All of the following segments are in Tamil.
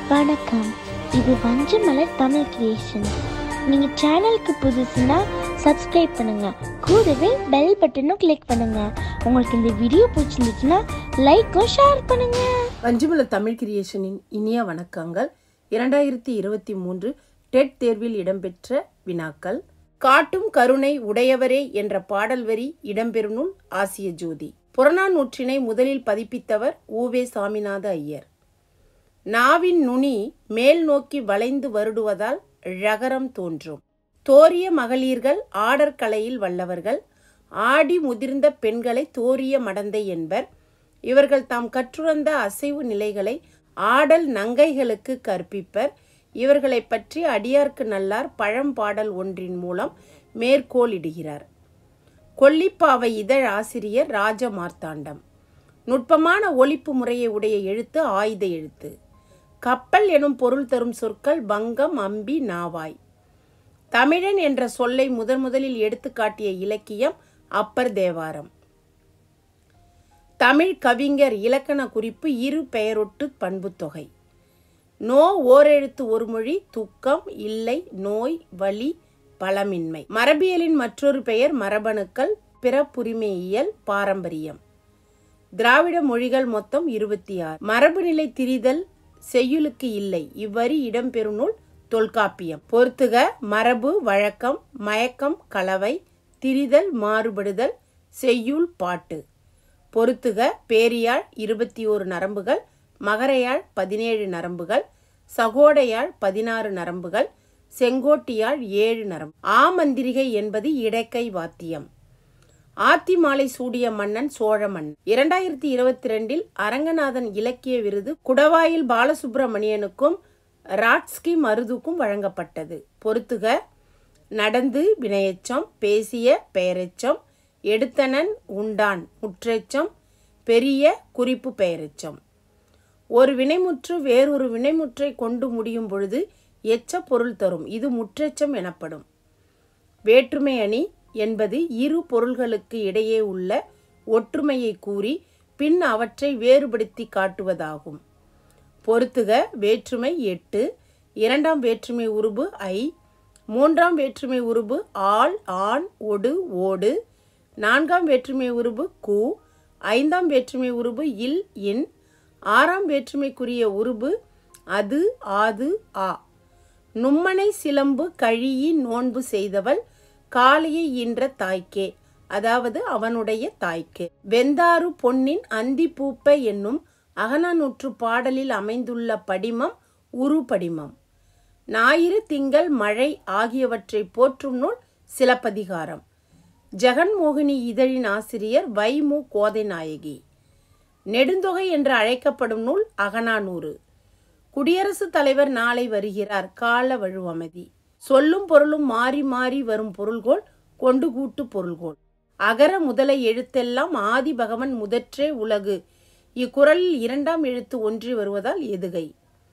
வணக்கம் இது வஞ்சமலர் தமிழ் கிரியேஷன் நீங்கள் சேனலுக்கு புதுசுன்னா சப்ஸ்கிரைப் பண்ணுங்க கூடவே பெல் பட்டனும் கிளிக் பண்ணுங்க உங்களுக்கு இந்த வீடியோ பிடிச்சிருந்துச்சுன்னா லைக்கும் ஷேர் பண்ணுங்க வஞ்சிமல தமிழ் கிரியேஷனின் இனிய வணக்கங்கள் இரண்டாயிரத்தி இருபத்தி மூன்று டெட் தேர்வில் இடம்பெற்ற வினாக்கள் காட்டும் கருணை உடையவரே என்ற பாடல் வரி இடம்பெறும் நூல் ஆசிய ஜோதி புறநானூற்றினை முதலில் பதிப்பித்தவர் ஊவே சாமிநாத ஐயர் நாவின் நுனி மேல் நோக்கி வளைந்து வருடுவதால் ழகரம் தோன்றும் தோரிய மகளிர்கள் ஆடற் கலையில் வல்லவர்கள் ஆடி முதிர்ந்த பெண்களை தோரிய மடந்தை என்பர் இவர்கள் தாம் கற்றுணர்ந்த அசைவு நிலைகளை ஆடல் நங்கைகளுக்கு கற்பிப்பர் இவர்களைப் பற்றி அடியார்க்கு நல்லார் பழம்பாடல் ஒன்றின் மூலம் மேற்கோளிடுகிறார் கொல்லிப்பாவை இதழ் ஆசிரியர் ராஜ மார்த்தாண்டம் நுட்பமான ஒலிப்பு முறையை உடைய எழுத்து ஆயுத எழுத்து கப்பல் எனும் பொருள் தரும் சொற்கள் பங்கம் அம்பி நாவாய் தமிழன் என்ற சொல்லை முதன் முதலில் எடுத்துக்காட்டிய இலக்கியம் அப்பர் தேவாரம் தமிழ் கவிஞர் இலக்கண குறிப்பு இரு பெயரொட்டு பண்புத்தொகை நோ ஓரெழுத்து ஒரு மொழி துக்கம் இல்லை நோய் வலி பலமின்மை மரபியலின் மற்றொரு பெயர் மரபணுக்கள் பிறப்புரிமையியல் பாரம்பரியம் திராவிட மொழிகள் மொத்தம் இருபத்தி ஆறு மரபுநிலை திரிதல் செய்யுளுக்கு இல்லை இவ்வரி இடம்பெறும் நூல் தொல்காப்பியம் பொறுத்துக மரபு வழக்கம் மயக்கம் கலவை திரிதல் மாறுபடுதல் செய்யுள் பாட்டு பொறுத்துக பேரியாழ் இருபத்தி ஓரு நரம்புகள் மகரையாழ் பதினேழு நரம்புகள் சகோடையாழ் பதினாறு நரம்புகள் செங்கோட்டியாழ் ஏழு நரம்பு ஆமந்திரிகை என்பது இடக்கை வாத்தியம் ஆத்தி மாலை சூடிய மன்னன் சோழ மன்னன் இரண்டாயிரத்தி இருபத்தி ரெண்டில் அரங்கநாதன் இலக்கிய விருது குடவாயில் பாலசுப்பிரமணியனுக்கும் ராட்ஸ்கி மருதுக்கும் வழங்கப்பட்டது பொறுத்துக நடந்து வினையெச்சம் பேசிய பெயரெச்சம் எடுத்தனன் உண்டான் முற்றெச்சம் பெரிய குறிப்பு பெயரெச்சம் ஒரு வினைமுற்று வேறொரு வினைமுற்றை கொண்டு முடியும் பொழுது எச்ச பொருள் தரும் இது முற்றெச்சம் எனப்படும் வேற்றுமை அணி என்பது இரு பொருள்களுக்கு இடையே உள்ள ஒற்றுமையை கூறி பின் அவற்றை வேறுபடுத்தி காட்டுவதாகும் பொறுத்துக வேற்றுமை எட்டு இரண்டாம் வேற்றுமை உருபு ஐ மூன்றாம் வேற்றுமை உருபு ஆள் ஆண் ஒடு ஓடு நான்காம் வேற்றுமை உருபு கு ஐந்தாம் வேற்றுமை உருபு இல் இன் ஆறாம் வேற்றுமைக்குரிய உருபு அது ஆது ஆ நும்மனை சிலம்பு கழியி நோன்பு செய்தவள் காளையை ஈன்ற தாய்க்கே அதாவது அவனுடைய தாய்க்கு வெந்தாறு பொன்னின் அந்தி பூப்ப என்னும் அகநானூற்று பாடலில் அமைந்துள்ள படிமம் உரு படிமம் ஞாயிறு திங்கள் மழை ஆகியவற்றை போற்றும் நூல் சிலப்பதிகாரம் ஜெகன்மோகினி இதழின் ஆசிரியர் வைமு கோதை நாயகி நெடுந்தொகை என்று அழைக்கப்படும் நூல் அகநானூறு குடியரசுத் தலைவர் நாளை வருகிறார் கால வழுவமதி சொல்லும் பொருளும் மாறி மாறி வரும் பொருள்கோள் கொண்டு கூட்டு பொருள்கோள் அகர முதல எழுத்தெல்லாம் ஆதி பகவன் முதற்றே உலகு இக்குறளில் இரண்டாம் எழுத்து ஒன்றி வருவதால் எதுகை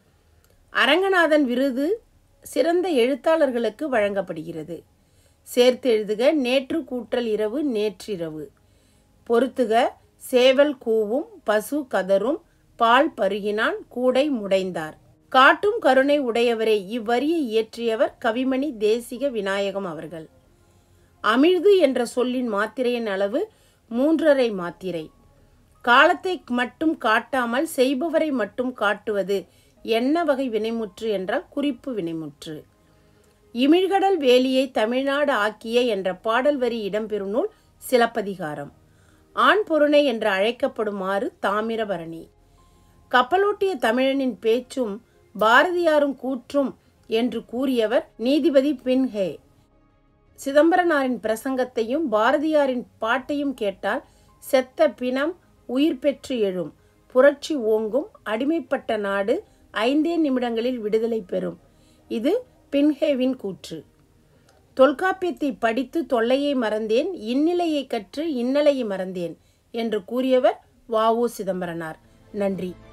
அரங்கநாதன் விருது சிறந்த எழுத்தாளர்களுக்கு வழங்கப்படுகிறது சேர்த்து எழுதுக நேற்று கூற்றல் இரவு நேற்றிரவு பொறுத்துக சேவல் கூவும் பசு கதரும் பால் பருகினான் கூடை முடைந்தார் காட்டும் கருணை உடையவரை இவ்வரியை இயற்றியவர் கவிமணி தேசிக விநாயகம் அவர்கள் அமிழ்து என்ற சொல்லின் மாத்திரையின் அளவு மூன்றரை மாத்திரை காலத்தை மட்டும் காட்டாமல் செய்பவரை மட்டும் காட்டுவது என்ன வகை வினைமுற்று என்றால் குறிப்பு வினைமுற்று இமிழ்கடல் வேலியை தமிழ்நாடு ஆக்கிய என்ற பாடல் வரி இடம்பெறும் நூல் சிலப்பதிகாரம் ஆண் பொருணை என்று அழைக்கப்படுமாறு தாமிரபரணி கப்பலோட்டிய தமிழனின் பேச்சும் பாரதியாரும் கூற்றும் என்று கூறியவர் நீதிபதி பின்ஹே சிதம்பரனாரின் பிரசங்கத்தையும் பாரதியாரின் பாட்டையும் கேட்டால் செத்த பிணம் உயிர் பெற்று எழும் புரட்சி ஓங்கும் அடிமைப்பட்ட நாடு ஐந்தே நிமிடங்களில் விடுதலை பெறும் இது பின்ஹேவின் கூற்று தொல்காப்பியத்தை படித்து தொல்லையை மறந்தேன் இந்நிலையை கற்று இன்னலையை மறந்தேன் என்று கூறியவர் வ உ சிதம்பரனார் நன்றி